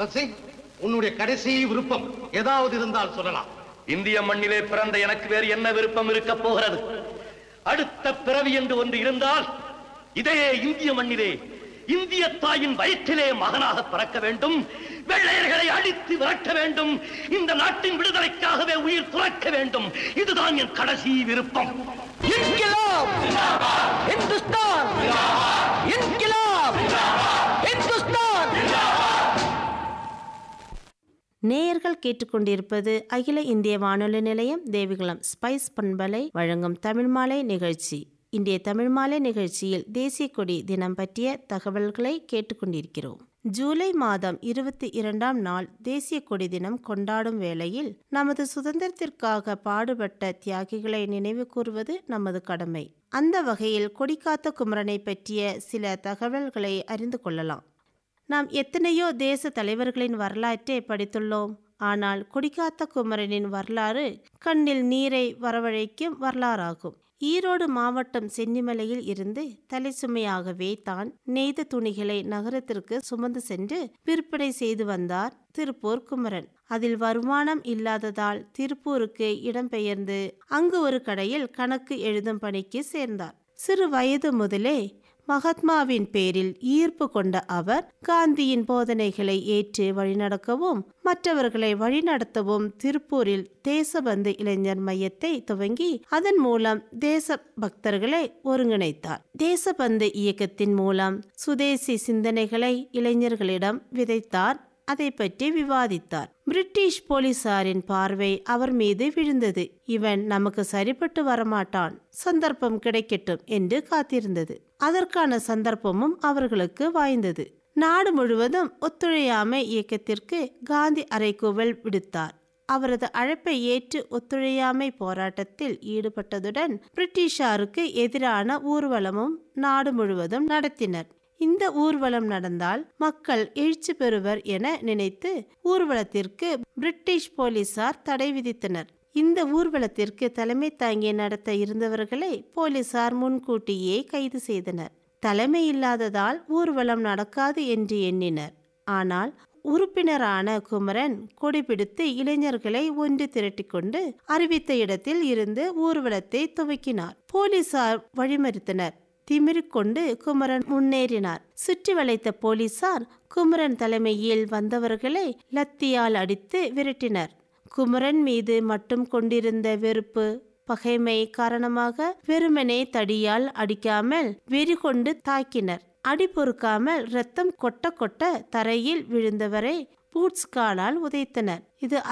அரசே உன்னுடைய கடைசி விருப்பம் ஏதாவது இருந்தால் சொல்லலாம் இந்திய மண்ணிலே பிறந்த எனக்கு வேறு என்ன விருப்பம் இருக்க போகிறது அடுத்த பிறவி என்று ஒன்று இருந்தால் இதே இந்திய மண்ணிலே இந்திய தாயின் வயிற்றிலே மகனாக பிறக்க வேண்டும் வெள்ளையர்களை அடித்து விரட்ட வேண்டும் இந்த நாட்டின் விடுதலைக்காகவே உயிர் துறக்க வேண்டும் இதுதான் என் கடைசி விருப்பம் இன்கிலாப் இந்துஸ்தான் இன்கிலாப் இந்துஸ்தான் நேயர்கள் கேட்டுக்கொண்டிருப்பது அகில இந்திய வானொலி நிலையம் தேவிகுளம் ஸ்பைஸ் பண்பலை வழங்கும் தமிழ் மாலை நிகழ்ச்சி இன்றைய தமிழ் மாலை நிகழ்ச்சியில் தேசிய கொடி தினம் பற்றிய தகவல்களை கேட்டுக்கொண்டிருக்கிறோம் ஜூலை மாதம் இருபத்தி இரண்டாம் நாள் தேசிய கொடி தினம் கொண்டாடும் வேளையில் நமது சுதந்திரத்திற்காக பாடுபட்ட தியாகிகளை நினைவு கூறுவது நமது கடமை அந்த வகையில் கொடிக்காத்த குமரனை பற்றிய சில தகவல்களை அறிந்து கொள்ளலாம் நாம் எத்தனையோ தேச தலைவர்களின் வரலாற்றை படித்துள்ளோம் ஆனால் கொடிக்காத்த குமரனின் வரலாறு கண்ணில் நீரை வரவழைக்கும் வரலாறாகும் ஈரோடு மாவட்டம் சென்னிமலையில் இருந்து தலைச்சுமையாகவே தான் நெய்த துணிகளை நகரத்திற்கு சுமந்து சென்று விற்பனை செய்து வந்தார் திருப்பூர் குமரன் அதில் வருமானம் இல்லாததால் திருப்பூருக்கு இடம்பெயர்ந்து அங்கு ஒரு கடையில் கணக்கு எழுதும் பணிக்கு சேர்ந்தார் சிறு வயது முதலே மகாத்மாவின் பேரில் ஈர்ப்பு கொண்ட அவர் காந்தியின் போதனைகளை ஏற்று வழிநடக்கவும் மற்றவர்களை வழிநடத்தவும் திருப்பூரில் தேசபந்து இளைஞர் மையத்தை துவங்கி அதன் மூலம் தேச பக்தர்களை ஒருங்கிணைத்தார் தேசபந்து இயக்கத்தின் மூலம் சுதேசி சிந்தனைகளை இளைஞர்களிடம் விதைத்தார் அதை பற்றி விவாதித்தார் பிரிட்டிஷ் போலீசாரின் பார்வை அவர் மீது விழுந்தது இவன் நமக்கு சரிப்பட்டு வரமாட்டான் சந்தர்ப்பம் கிடைக்கட்டும் என்று காத்திருந்தது அதற்கான சந்தர்ப்பமும் அவர்களுக்கு வாய்ந்தது நாடு முழுவதும் ஒத்துழையாமை இயக்கத்திற்கு காந்தி அறைகூவல் விடுத்தார் அவரது அழைப்பை ஏற்று ஒத்துழையாமை போராட்டத்தில் ஈடுபட்டதுடன் பிரிட்டிஷாருக்கு எதிரான ஊர்வலமும் நாடு முழுவதும் நடத்தினர் இந்த ஊர்வலம் நடந்தால் மக்கள் எழுச்சி பெறுவர் என நினைத்து ஊர்வலத்திற்கு பிரிட்டிஷ் போலீசார் தடை விதித்தனர் இந்த ஊர்வலத்திற்கு தலைமை தாங்கி நடத்த இருந்தவர்களை போலீசார் முன்கூட்டியே கைது செய்தனர் தலைமை இல்லாததால் ஊர்வலம் நடக்காது என்று எண்ணினர் ஆனால் உறுப்பினரான குமரன் கொடிபிடித்து இளைஞர்களை ஒன்று திரட்டிக்கொண்டு அறிவித்த இடத்தில் இருந்து ஊர்வலத்தை துவக்கினார் போலீசார் வழிமறித்தனர் திமிரிக்கொண்டு குமரன் முன்னேறினார் சுற்றி வளைத்த போலீசார் குமரன் தலைமையில் வந்தவர்களை லத்தியால் அடித்து விரட்டினர் குமரன் மீது மட்டும் கொண்டிருந்த வெறுப்பு பகைமை காரணமாக வெறுமனே தடியால் அடிக்காமல் வெறி கொண்டு தாக்கினர் அடி பொறுக்காமல் ரத்தம் கொட்ட கொட்ட தரையில் விழுந்தவரை பூட்ஸ் காலால் உதைத்தனர் இது